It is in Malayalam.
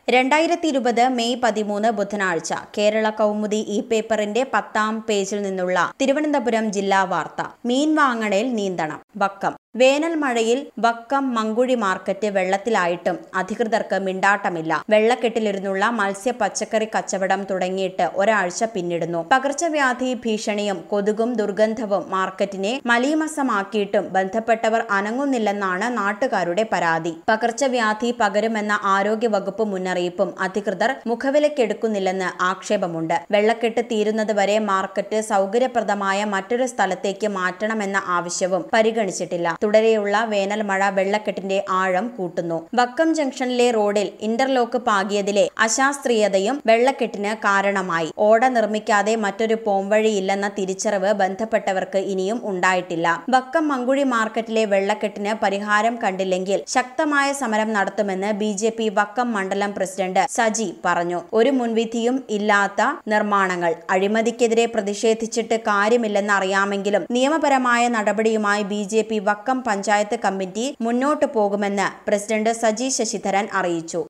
രണ്ടായിരത്തി ഇരുപത് മെയ് പതിമൂന്ന് ബുധനാഴ്ച കേരള കൗമുദി ഇ പേപ്പറിന്റെ പത്താം പേജിൽ നിന്നുള്ള തിരുവനന്തപുരം ജില്ലാ വാർത്ത മീൻ വാങ്ങണേൽ നീന്തണം വക്കം വേനൽ മഴയിൽ വക്കം മങ്കുഴി മാർക്കറ്റ് വെള്ളത്തിലായിട്ടും അധികൃതർക്ക് മിണ്ടാട്ടമില്ല വെള്ളക്കെട്ടിലിരുന്നുള്ള മത്സ്യ പച്ചക്കറി കച്ചവടം തുടങ്ങിയിട്ട് ഒരാഴ്ച പിന്നിടുന്നു പകർച്ചവ്യാധി ഭീഷണിയും കൊതുകും ദുർഗന്ധവും മാർക്കറ്റിനെ മലീമസമാക്കിയിട്ടും ബന്ധപ്പെട്ടവർ അനങ്ങുന്നില്ലെന്നാണ് നാട്ടുകാരുടെ പരാതി പകർച്ചവ്യാധി പകരുമെന്ന ആരോഗ്യ വകുപ്പ് മുന്നറിയിപ്പും അധികൃതർ മുഖവിലക്കെടുക്കുന്നില്ലെന്ന് ആക്ഷേപമുണ്ട് വെള്ളക്കെട്ട് തീരുന്നതുവരെ മാർക്കറ്റ് സൗകര്യപ്രദമായ മറ്റൊരു സ്ഥലത്തേക്ക് മാറ്റണമെന്ന ആവശ്യവും പരിഗണിച്ചിട്ടില്ല തുടരെയുള്ള വേനൽ മഴ വെള്ളക്കെട്ടിന്റെ ആഴം കൂട്ടുന്നു വക്കം ജംഗ്ഷനിലെ റോഡിൽ ഇന്റർലോക്ക് പാകിയതിലെ അശാസ്ത്രീയതയും വെള്ളക്കെട്ടിന് കാരണമായി ഓട നിർമ്മിക്കാതെ മറ്റൊരു പോംവഴിയില്ലെന്ന തിരിച്ചറിവ് ബന്ധപ്പെട്ടവർക്ക് ഇനിയും ഉണ്ടായിട്ടില്ല വക്കം മങ്കുഴി മാർക്കറ്റിലെ വെള്ളക്കെട്ടിന് പരിഹാരം കണ്ടില്ലെങ്കിൽ ശക്തമായ സമരം നടത്തുമെന്ന് ബി ജെ പി വക്കം മണ്ഡലം പ്രസിഡന്റ് സജി പറഞ്ഞു ഒരു മുൻവിധിയും ഇല്ലാത്ത നിർമ്മാണങ്ങൾ അഴിമതിക്കെതിരെ പ്രതിഷേധിച്ചിട്ട് കാര്യമില്ലെന്ന് അറിയാമെങ്കിലും നിയമപരമായ നടപടിയുമായി B J P Vakkam panchayat committee മുന്നോട്ടു പോകുമെന്ന് പ്രസിഡന്റ് സജി ശശിധരൻ അറിയിച്ചു